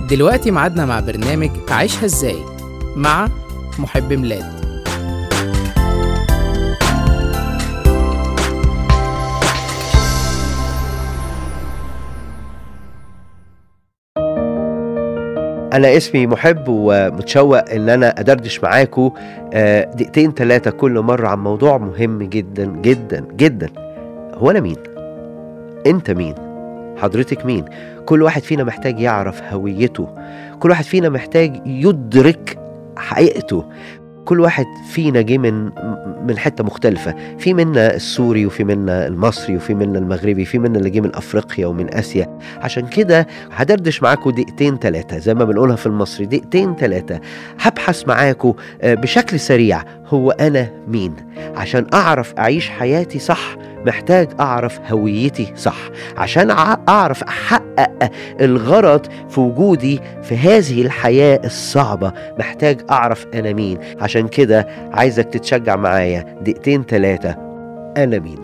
دلوقتي ميعادنا مع برنامج عيشها ازاي مع محب ميلاد أنا اسمي محب ومتشوق إن أنا أدردش معاكم آه، دقيقتين ثلاثة كل مرة عن موضوع مهم جدا جدا جدا هو أنا مين؟ أنت مين؟ حضرتك مين؟ كل واحد فينا محتاج يعرف هويته كل واحد فينا محتاج يدرك حقيقته كل واحد فينا جه من من حته مختلفه في منا السوري وفي منا المصري وفي منا المغربي في منا اللي جه من افريقيا ومن اسيا عشان كده هدردش معاكم دقيقتين ثلاثه زي ما بنقولها في المصري دقيقتين ثلاثه هبحث معاكم آه، بشكل سريع هو انا مين عشان اعرف اعيش حياتي صح محتاج اعرف هويتي صح عشان أع- اعرف احقق الغرض في وجودي في هذه الحياه الصعبه محتاج اعرف انا مين عشان كده عايزك تتشجع معايا دقيقتين ثلاثه انا مين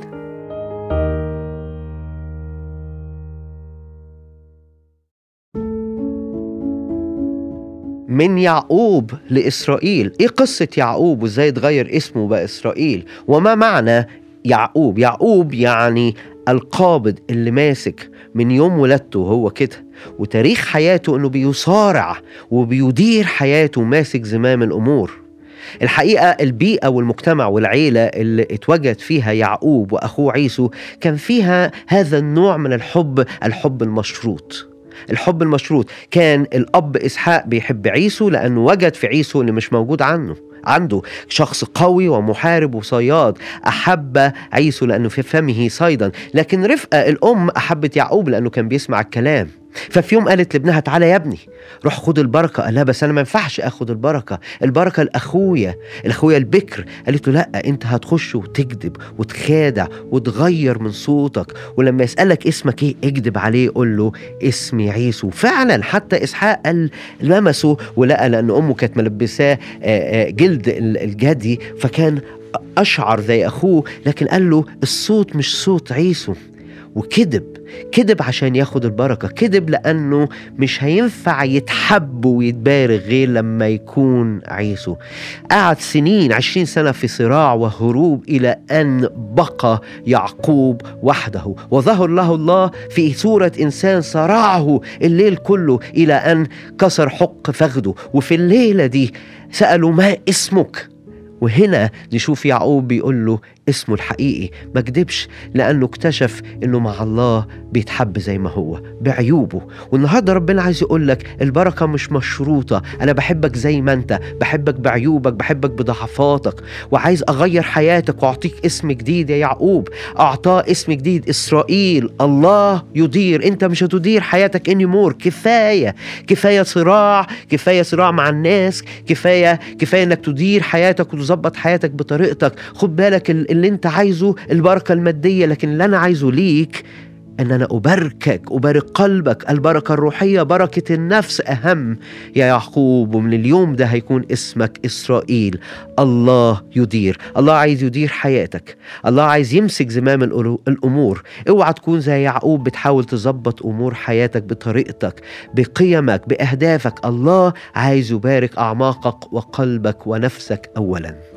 من يعقوب لإسرائيل إيه قصة يعقوب وإزاي اتغير اسمه بقى إسرائيل وما معنى يعقوب يعقوب يعني القابض اللي ماسك من يوم ولادته هو كده وتاريخ حياته انه بيصارع وبيدير حياته ماسك زمام الامور الحقيقة البيئة والمجتمع والعيلة اللي اتوجد فيها يعقوب وأخوه عيسو كان فيها هذا النوع من الحب الحب المشروط الحب المشروط كان الأب إسحاق بيحب عيسو لأنه وجد في عيسو اللي مش موجود عنه عنده شخص قوي ومحارب وصياد أحب عيسو لأنه في فمه صيدا لكن رفقة الأم أحبت يعقوب لأنه كان بيسمع الكلام ففي يوم قالت لابنها تعالى يا ابني روح خد البركة قال لها بس أنا ما ينفعش أخد البركة البركة لأخويا الأخويا البكر قالت له لا أنت هتخش وتكذب وتخادع وتغير من صوتك ولما يسألك اسمك إيه اكذب عليه قول له اسمي عيسو فعلا حتى إسحاق قال لمسه ولقى لأن أمه كانت ملبساه آه، آه، جلد ال- الجدي فكان أشعر زي أخوه لكن قال له الصوت مش صوت عيسو وكذب كذب عشان ياخد البركة كذب لأنه مش هينفع يتحب ويتبارك غير لما يكون عيسو قعد سنين عشرين سنة في صراع وهروب إلى أن بقى يعقوب وحده وظهر له الله في صورة إنسان صرعه الليل كله إلى أن كسر حق فخده وفي الليلة دي سألوا ما اسمك وهنا نشوف يعقوب بيقول له اسمه الحقيقي ما كدبش لانه اكتشف انه مع الله بيتحب زي ما هو بعيوبه والنهارده ربنا عايز يقول لك البركه مش مشروطه انا بحبك زي ما انت بحبك بعيوبك بحبك بضعفاتك وعايز اغير حياتك واعطيك اسم جديد يا يعقوب اعطاه اسم جديد اسرائيل الله يدير انت مش هتدير حياتك اني مور كفايه كفايه صراع كفايه صراع مع الناس كفايه كفايه انك تدير حياتك وتظبط حياتك بطريقتك خد بالك ال- اللي انت عايزه البركه الماديه لكن اللي انا عايزه ليك ان انا اباركك ابارك قلبك البركه الروحيه بركه النفس اهم يا يعقوب ومن اليوم ده هيكون اسمك اسرائيل الله يدير الله عايز يدير حياتك الله عايز يمسك زمام الألو- الامور اوعى تكون زي يعقوب بتحاول تظبط امور حياتك بطريقتك بقيمك باهدافك الله عايز يبارك اعماقك وقلبك ونفسك اولا